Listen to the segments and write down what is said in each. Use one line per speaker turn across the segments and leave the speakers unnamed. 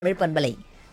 தமிழ் பண்பலை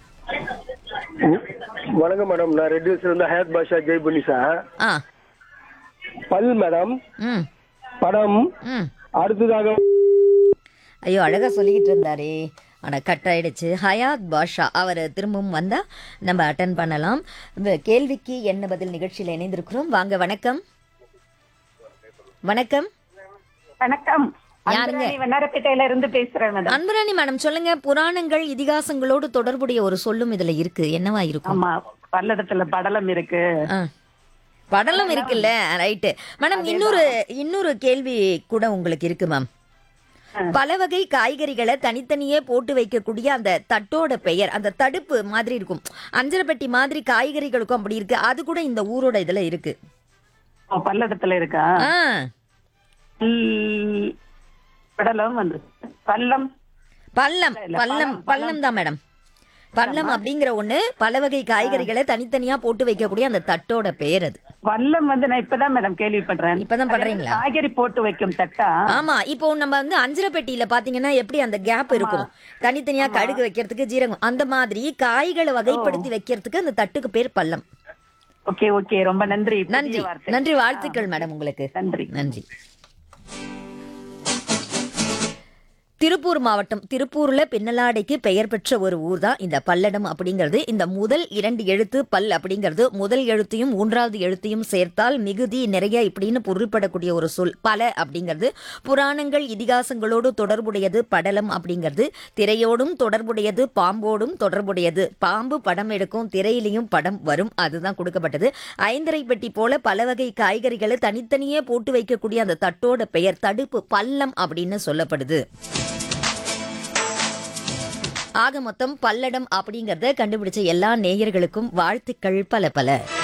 வணக்கம் மேடம் நான் ரெட் ஹில்ஸ்ல இருந்து ஹயாத் பாஷா ஜெய் புனிசா
ஆ
பல் மேடம்
ம்
படம்
ம்
அடுத்ததாக
ஐயோ அழகா சொல்லிக்கிட்டு இருந்தாரே ஆனால் கட் ஆயிடுச்சு ஹயாத் பாஷா அவர் திரும்பவும் வந்தா நம்ம அட்டன் பண்ணலாம் இந்த கேள்விக்கு என்ன பதில் நிகழ்ச்சியில் இணைந்திருக்கிறோம் வாங்க வணக்கம் வணக்கம்
வணக்கம்
யாருங்க?
அன்புராணி வண்ணாரப்பேட்டையில இருந்து பேசுறேன் மேடம்
அன்புராணி மேடம் சொல்லுங்க புராணங்கள் இதிகாசங்களோடு தொடர்புடைய ஒரு சொல்லும் இதுல இருக்கு என்னவா இருக்கும்
ஆமா பல்லடத்துல படலம் இருக்கு
ஆ. படலம் இருக்குல்ல ரைட்டு மேடம் இன்னொரு இன்னொரு கேள்வி கூட உங்களுக்கு இருக்கு மேம் பல வகை காய்கறிகளை தனித்தனியே போட்டு வைக்கக்கூடிய அந்த தட்டோட பெயர் அந்த தடுப்பு மாதிரி இருக்கும் அஞ்சரைப்பெட்டி மாதிரி காய்கறிகளுக்கும் அப்படி இருக்கு அது கூட இந்த ஊரோட இதுல இருக்கு
ஓ, பல்லடத்துல இருக்கா
ஆ
பல்- படலம் வந்து பல்லம்
பள்ளம்
இல்ல,
பள்ளம்
பழம்,
பள்ளம் தான் மேடம் பள்ளம் அப்படிங்கிற ஒண்ணு பல வகை காய்கறிகளை தனித்தனியா போட்டு வைக்கக்கூடிய அந்த தட்டோட பெயர் அது
வல்லம் வந்து நான் இப்பதான் மேடம் கேள்விப்படுறேன்
இப்பதான் பண்றீங்களா
காய்கறி போட்டு வைக்கும் தட்டா
ஆமா இப்போ நம்ம வந்து அஞ்சரை பெட்டியில பாத்தீங்கன்னா எப்படி அந்த கேப் இருக்கும் தனித்தனியா கடுகு வைக்கிறதுக்கு ஜீரகம் அந்த மாதிரி காய்களை வகைப்படுத்தி வைக்கிறதுக்கு அந்த தட்டுக்கு பேர் பள்ளம்
ஓகே ஓகே ரொம்ப நன்றி புதிய
நன்றி
வார்த்தை.
நன்றி வாழ்த்துக்கள் மேடம் உங்களுக்கு
நன்றி
நன்றி திருப்பூர் மாவட்டம் திருப்பூர்ல பின்னலாடைக்கு பெயர் பெற்ற ஒரு ஊர் தான் இந்த பல்லடம் அப்படிங்கிறது இந்த முதல் இரண்டு எழுத்து பல் அப்படிங்கிறது முதல் எழுத்தையும் மூன்றாவது எழுத்தையும் சேர்த்தால் மிகுதி நிறைய இப்படின்னு பொருள்படக்கூடிய ஒரு சொல் பல அப்படிங்கிறது புராணங்கள் இதிகாசங்களோடு தொடர்புடையது படலம் அப்படிங்கிறது திரையோடும் தொடர்புடையது பாம்போடும் தொடர்புடையது பாம்பு படம் எடுக்கும் திரையிலையும் படம் வரும் அதுதான் கொடுக்கப்பட்டது ஐந்தரை பெட்டி போல பல வகை காய்கறிகளை தனித்தனியே போட்டு வைக்கக்கூடிய அந்த தட்டோட பெயர் தடுப்பு பள்ளம் அப்படின்னு சொல்லப்படுது ஆக மொத்தம் பல்லடம் அப்படிங்கறத கண்டுபிடிச்ச எல்லா நேயர்களுக்கும் வாழ்த்துக்கள் பல பல